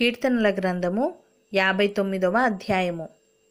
కీర్తనల గ్రంథము యాభై తొమ్మిదవ అధ్యాయము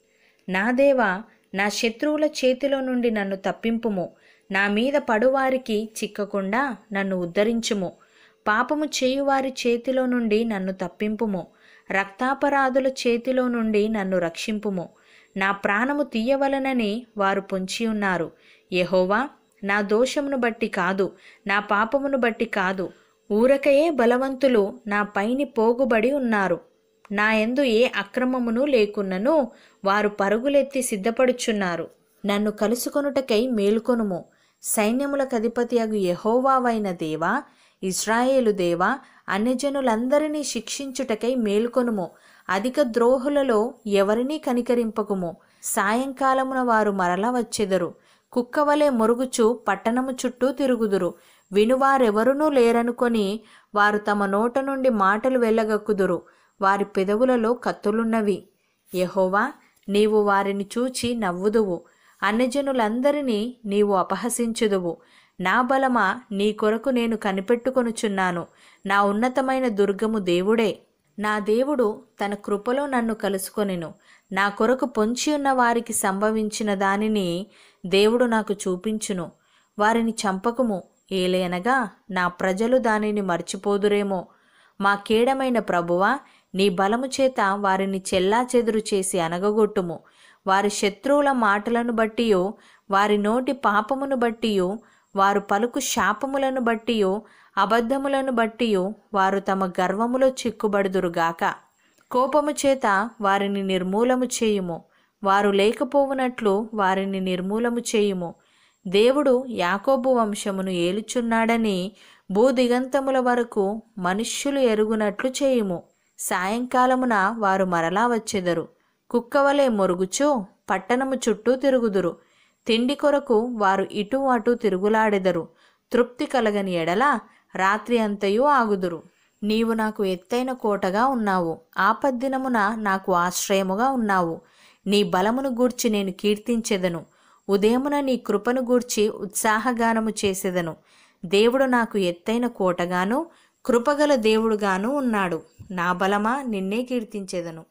నా దేవా నా శత్రువుల చేతిలో నుండి నన్ను తప్పింపుము నా మీద పడువారికి చిక్కకుండా నన్ను ఉద్ధరించుము పాపము చేయువారి చేతిలో నుండి నన్ను తప్పింపుము రక్తాపరాధుల చేతిలో నుండి నన్ను రక్షింపుము నా ప్రాణము తీయవలనని వారు పొంచి ఉన్నారు యెహోవా నా దోషమును బట్టి కాదు నా పాపమును బట్టి కాదు ఊరకయే బలవంతులు నా పైని పోగుబడి ఉన్నారు నా యందు ఏ అక్రమమును లేకున్నను వారు పరుగులెత్తి సిద్ధపడుచున్నారు నన్ను కలుసుకొనుటకై మేలుకొనుము సైన్యములకు అధిపతి అగు యహోవావైన దేవా ఇస్రాయేలు దేవా అన్యజనులందరినీ శిక్షించుటకై మేలుకొనుము అధిక ద్రోహులలో ఎవరినీ కనికరింపకుము సాయంకాలమున వారు మరల వచ్చెదరు కుక్కవలే మొరుగుచు పట్టణము చుట్టూ తిరుగుదురు వినువారెవరునూ లేరనుకొని వారు తమ నోట నుండి మాటలు వెళ్ళగక్కుదురు వారి పెదవులలో కత్తులున్నవి యహోవా నీవు వారిని చూచి నవ్వుదువు అన్యజనులందరినీ నీవు అపహసించుదువు నా బలమా నీ కొరకు నేను కనిపెట్టుకొనుచున్నాను నా ఉన్నతమైన దుర్గము దేవుడే నా దేవుడు తన కృపలో నన్ను కలుసుకొనెను నా కొరకు పొంచి ఉన్న వారికి సంభవించిన దానిని దేవుడు నాకు చూపించును వారిని చంపకుము ఏలేనగా నా ప్రజలు దానిని మర్చిపోదురేమో మా కేడమైన ప్రభువా నీ బలము చేత వారిని చెల్లా చెదురు చేసి అనగగొట్టుము వారి శత్రువుల మాటలను బట్టియో వారి నోటి పాపమును బట్టియో వారు పలుకు శాపములను బట్టియో అబద్ధములను బట్టియో వారు తమ గర్వములో చిక్కుబడుదురుగాక కోపము చేత వారిని నిర్మూలము చేయుము వారు లేకపోవునట్లు వారిని నిర్మూలము చేయుము దేవుడు యాకోబు వంశమును ఏలుచున్నాడని భూదిగంతముల వరకు మనుష్యులు ఎరుగునట్లు చేయుము సాయంకాలమున వారు మరలా వచ్చెదరు కుక్కవలే మొరుగుచు పట్టణము చుట్టూ తిరుగుదురు తిండి కొరకు వారు ఇటు అటు తిరుగులాడెదరు తృప్తి కలగని ఎడల రాత్రి అంతయు ఆగుదురు నీవు నాకు ఎత్తైన కోటగా ఉన్నావు ఆపద్దినమున నాకు ఆశ్రయముగా ఉన్నావు నీ బలమును గూర్చి నేను కీర్తించెదను ఉదయమున నీ కృపను గూర్చి ఉత్సాహగానము చేసెదను దేవుడు నాకు ఎత్తైన కోటగాను కృపగల దేవుడుగాను ఉన్నాడు నా బలమా నిన్నే కీర్తించెదను